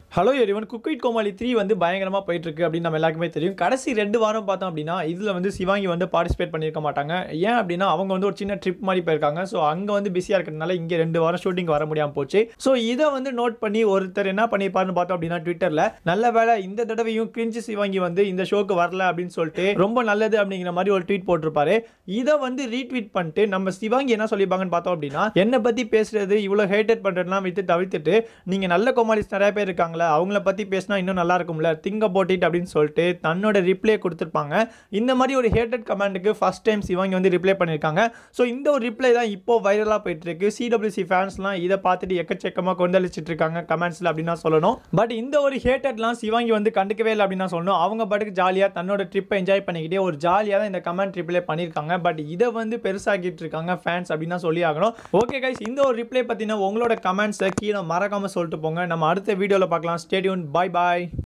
hello everyone cook with Comali three வந்து பயங்கரமாக போயிட்டு இருக்கு அப்படின்னு நம்ம எல்லாருக்குமே தெரியும் கடைசி ரெண்டு வாரம் பார்த்தோம் அப்படின்னா இதில் வந்து சிவாங்கி வந்து பார்ட்டிசிபேட் பண்ணியிருக்க மாட்டாங்க ஏன் அப்படின்னா அவங்க வந்து ஒரு சின்ன ட்ரிப் மாதிரி போயிருக்காங்க ஸோ அங்கே வந்து பிஸியாக இருக்கிறதுனால இங்கே ரெண்டு வாரம் ஷூட்டிங் வர முடியாமல் போச்சு ஸோ இதை வந்து நோட் பண்ணி ஒருத்தர் என்ன பண்ணியிருப்பாருன்னு பார்த்தோம் அப்படின்னா ட்விட்டரில் நல்ல வேளை இந்த தடவையும் கிரிஞ்சு சிவாங்கி வந்து இந்த ஷோக்கு வரல அப்படின்னு சொல்லிட்டு ரொம்ப நல்லது அப்படிங்கிற மாதிரி ஒரு ட்வீட் போட்டிருப்பாரு இதை வந்து ரீட்வீட் பண்ணிட்டு நம்ம சிவாங்கி என்ன சொல்லியிருப்பாங்கன்னு பார்த்தோம் அப்படின்னா என்னை பற்றி பேசுறது இவ்வளோ ஹேட்டட் பண்ணுறதுலாம் விட்டு தவிர்த்துட்டு நீங்கள் நல்ல கோமாளிஸ் நிறைய பேர் இருக்காங்களே அவங்கள பற்றி பேசினா இன்னும் நல்லா இருக்கும்ல திங்க போட்டிட் அப்படின்னு சொல்லிட்டு தன்னோட ரிப்ளை கொடுத்துருப்பாங்க இந்த மாதிரி ஒரு ஹேட்டட் கமெண்ட்டுக்கு ஃபர்ஸ்ட் டைம் சிவாங்கி வந்து ரிப்ளை பண்ணியிருக்காங்க ஸோ இந்த ஒரு ரிப்ளை தான் இப்போ வைரலாக போயிட்டு இருக்கு சிடபிள்யூசி ஃபேன்ஸ்லாம் இதை பார்த்துட்டு எக்கச்சக்கமாக கொந்தளிச்சிட்டு இருக்காங்க கமெண்ட்ஸில் அப்படின்னு தான் சொல்லணும் பட் இந்த ஒரு ஹேட்டட்லாம் சிவாங்கி வந்து கண்டுக்கவே இல்லை அப்படின்னு தான் சொல்லணும் அவங்க பாட்டுக்கு ஜாலியாக தன்னோட ட்ரிப்பை என்ஜாய் பண்ணிக்கிட்டே ஒரு ஜாலியாக தான் இந்த கமெண்ட் ரிப்ளை பண்ணியிருக்காங்க பட் இதை வந்து பெருசாக்கிட்டு இருக்காங்க ஃபேன்ஸ் அப்படின்னு தான் சொல்லி ஆகணும் ஓகே கைஸ் இந்த ஒரு ரிப்ளை பற்றின உங்களோட கமெண்ட்ஸை கீழே மறக்காமல் சொல்லிட்டு போங்க நம்ம அடுத்த வீடியோவில் பார்க்கலாம் ஸ்டேடியூன் பாய் பாய்